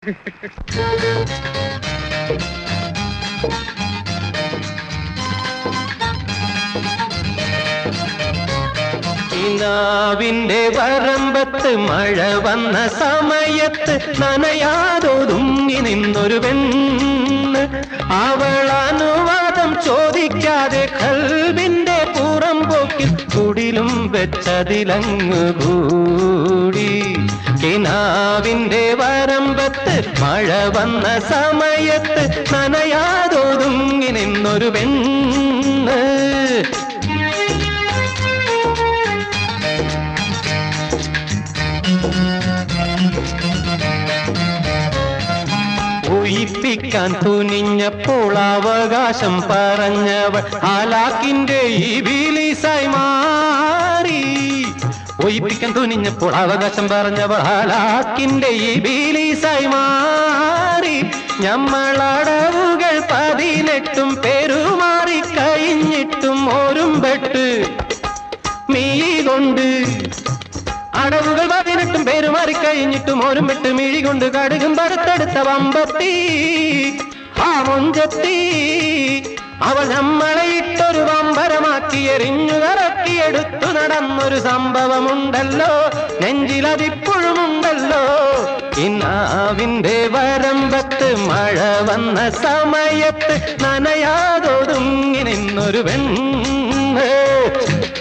കിനാവിന്റെ വരമ്പത്ത് മഴ വന്ന സമയത്ത് നനയാതൊതുങ്ങി നിന്നൊരു പെണ്ണ് അവൾ അനുവാദം ചോദിക്കാതെ കൽവിന്റെ പുറം പോക്കിൽ കുടിലും വെച്ചതിലങ്ങ് കൂടി കിനാവിന്റെ വരമ്പത്ത് മഴ വന്ന സമയത്ത് നനയാതൊതുങ്ങി നിന്നൊരു പെണ്ണ് ഉയിപ്പിക്കാൻ തുനിഞ്ഞപ്പോൾ അവകാശം പറഞ്ഞവൾ ആലാക്കിന്റെ ഈ ബിലീസായി മാറി ഒയിപ്പിക്കാൻ തുനിഞ്ഞപ്പോൾ അവകാശം പറഞ്ഞവൾ ആലാക്കിന്റെ ഈ ബിലീസായി മാറി ഞമ്മളടവുകൾ പതിനെട്ടും പെരുമാറി കഴിഞ്ഞിട്ടും ഓരുംപെട്ട് മീ കൊണ്ട് അടവുകൾ പതിനെട്ടും പേരുമാറി കഴിഞ്ഞിട്ടും ഓരും വിട്ട് മിഴി കൊണ്ട് കടുകും പടുത്തെടുത്ത വമ്പത്തി ആ മുഞ്ചത്തി അവൾ നമ്മളെ ഇട്ടൊരു വമ്പരമാക്കി എറിഞ്ഞു കറക്കിയെടുത്തു നടന്നൊരു സംഭവമുണ്ടല്ലോ നെഞ്ചിലതിപ്പോഴുമുണ്ടല്ലോ ഇന്നാവിന്റെ വരമ്പത്ത് മഴ വന്ന സമയത്ത് നനയാതൊതുങ്ങി നിന്നൊരു പെണ്ണ്